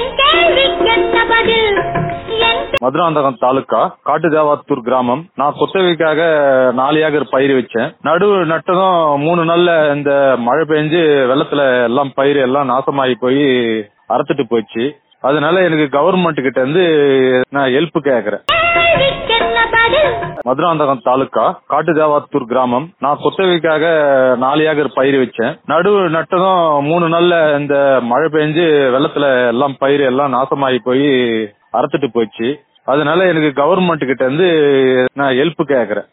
என் கேள்விக்கென்ன பதில் என் மதுராந்தகம் தாலுக்கா காட்டுதேவாத்தூர் கிராமம் நான் கொத்தவைக்காக நாலு ஏக்கர் பயிர் வச்சேன் நடுவு நட்டதும் மூணு நாள்ல இந்த மழை பெஞ்சு வெள்ளத்துல எல்லாம் பயிர் எல்லாம் நாசமாகி போய் அறுத்துட்டு போச்சு அதனால எனக்கு கவர்மெண்ட் கிட்ட இருந்து நான் ஹெல்ப் கேக்குறேன் கேள்விக்கென்ன பதில் மதுராந்தகம் தாலுக்கா காட்டுதேவாத்தூர் கிராமம் நான் கொத்தவைக்காக நாலு ஏக்கர் பயிர் வச்சேன் நடுவு நட்டதும் மூணு நாள்ல இந்த மழை பெஞ்சு வெள்ளத்துல எல்லாம் பயிர் எல்லாம் நாசமாகி போய் அறுத்துட்டு போச்சு அதனால எனக்கு கவர்மெண்ட் கிட்ட இருந்து நான் ஹெல்ப் கேக்குறேன்